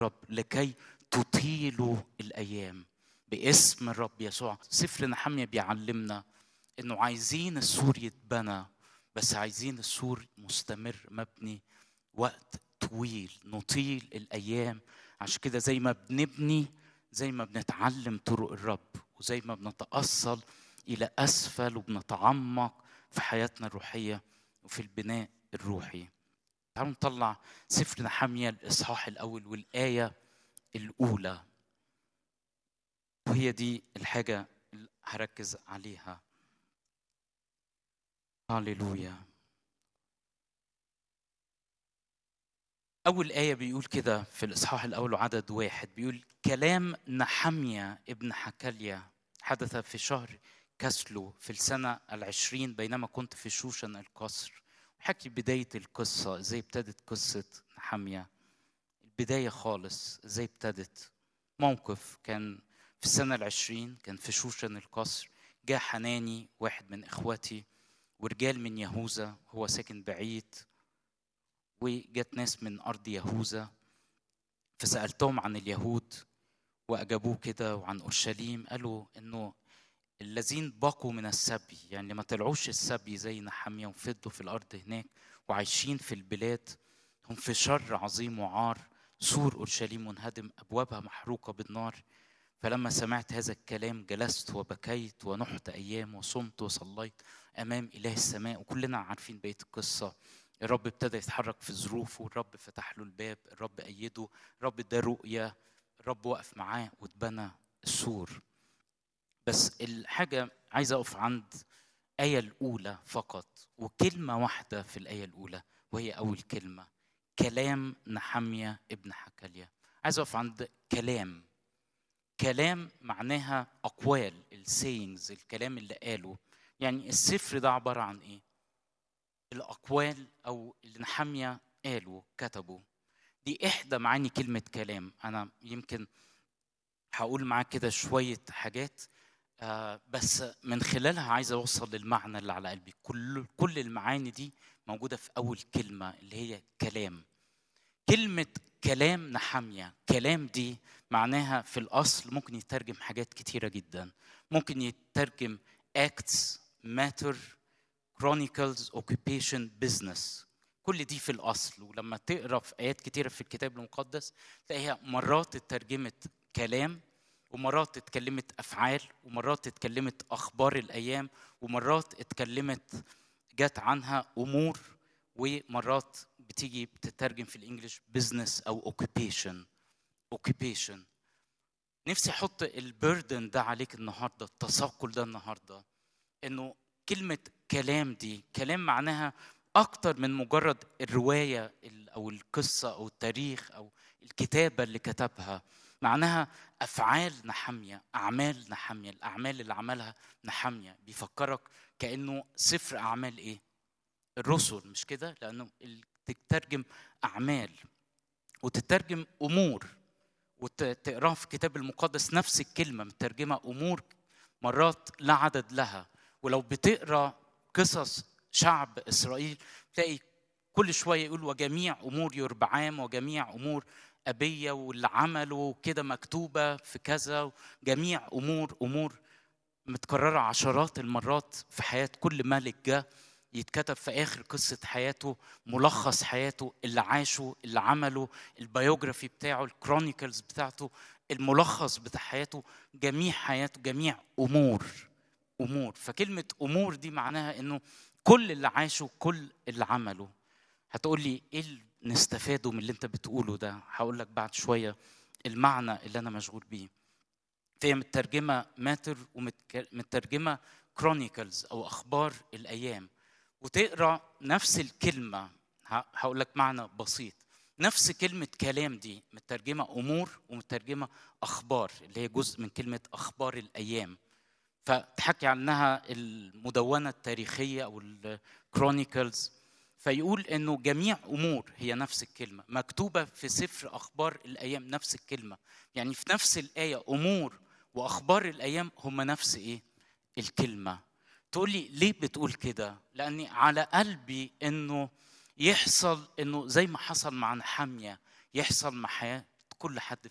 رب لكي تطيلوا الايام باسم الرب يسوع سفر نحمية بيعلمنا انه عايزين السور يتبنى بس عايزين السور مستمر مبني وقت طويل نطيل الايام عشان كده زي ما بنبني زي ما بنتعلم طرق الرب وزي ما بنتأصل إلى أسفل وبنتعمق في حياتنا الروحية وفي البناء الروحي تعالوا نطلع سفر نحمية الإصحاح الأول والآية الأولى وهي دي الحاجة اللي هركز عليها هاليلويا أول آية بيقول كده في الإصحاح الأول وعدد واحد بيقول كلام نحمية ابن حكاليا حدث في شهر كسلو في السنة العشرين بينما كنت في شوشن القصر حكي بداية القصة ازاي ابتدت قصة نحمية البداية خالص ازاي ابتدت موقف كان في السنة العشرين كان في شوشن القصر جاء حناني واحد من اخواتي ورجال من يهوذا هو ساكن بعيد وجت ناس من ارض يهوذا فسالتهم عن اليهود واجابوه كده وعن اورشليم قالوا انه الذين بقوا من السبي يعني ما طلعوش السبي زي نحمية وفضلوا في الارض هناك وعايشين في البلاد هم في شر عظيم وعار سور اورشليم منهدم ابوابها محروقه بالنار فلما سمعت هذا الكلام جلست وبكيت ونحت ايام وصمت وصليت امام اله السماء وكلنا عارفين بقيه القصه الرب ابتدى يتحرك في ظروفه الرب فتح له الباب الرب أيده الرب اداه رؤية الرب وقف معاه واتبنى السور بس الحاجة عايز أقف عند الآية الأولى فقط وكلمة واحدة في الآية الأولى وهي أول كلمة كلام نحمية ابن حكاليا عايز أقف عند كلام كلام معناها أقوال السينجز الكلام اللي قاله يعني السفر ده عبارة عن إيه؟ الأقوال أو اللي نحمية قالوا كتبوا دي إحدى معاني كلمة كلام أنا يمكن هقول معاك كده شوية حاجات آه بس من خلالها عايز أوصل للمعنى اللي على قلبي كل كل المعاني دي موجودة في أول كلمة اللي هي كلام كلمة كلام نحمية كلام دي معناها في الأصل ممكن يترجم حاجات كتيرة جدا ممكن يترجم acts matter chronicles occupation business كل دي في الاصل ولما تقرا في ايات كتيره في الكتاب المقدس تلاقيها مرات اترجمت كلام ومرات اتكلمت افعال ومرات اتكلمت اخبار الايام ومرات اتكلمت جت عنها امور ومرات بتيجي بتترجم في الانجليش business او occupation occupation نفسي احط البردن ده عليك النهارده التثقل ده النهارده انه كلمة كلام دي كلام معناها أكتر من مجرد الرواية أو القصة أو التاريخ أو الكتابة اللي كتبها معناها أفعال نحمية أعمال نحمية الأعمال اللي عملها نحمية بيفكرك كأنه سفر أعمال إيه الرسل مش كده لأنه تترجم أعمال وتترجم أمور وتقراها في الكتاب المقدس نفس الكلمة مترجمة أمور مرات لا عدد لها ولو بتقرا قصص شعب اسرائيل تلاقي كل شويه يقول وجميع امور يربعام وجميع امور ابيه واللي عمله كده مكتوبه في كذا جميع امور امور متكرره عشرات المرات في حياه كل ملك جه يتكتب في اخر قصه حياته ملخص حياته اللي عاشه اللي عمله البيوجرافي بتاعه الكرونيكلز بتاعته الملخص بتاع حياته جميع حياته جميع امور امور فكلمه امور دي معناها انه كل اللي عاشه كل اللي عمله هتقول لي ايه اللي نستفاده من اللي انت بتقوله ده هقول لك بعد شويه المعنى اللي انا مشغول بيه فهي مترجمه ماتر ومترجمه كرونيكلز او اخبار الايام وتقرا نفس الكلمه هقول لك معنى بسيط نفس كلمة كلام دي مترجمة أمور ومترجمة أخبار اللي هي جزء من كلمة أخبار الأيام فتحكي عنها المدونة التاريخية أو الكرونيكلز فيقول انه جميع امور هي نفس الكلمه مكتوبه في سفر اخبار الايام نفس الكلمه يعني في نفس الايه امور واخبار الايام هم نفس ايه الكلمه تقول لي ليه بتقول كده لاني على قلبي انه يحصل انه زي ما حصل مع نحمية يحصل مع حياه كل حد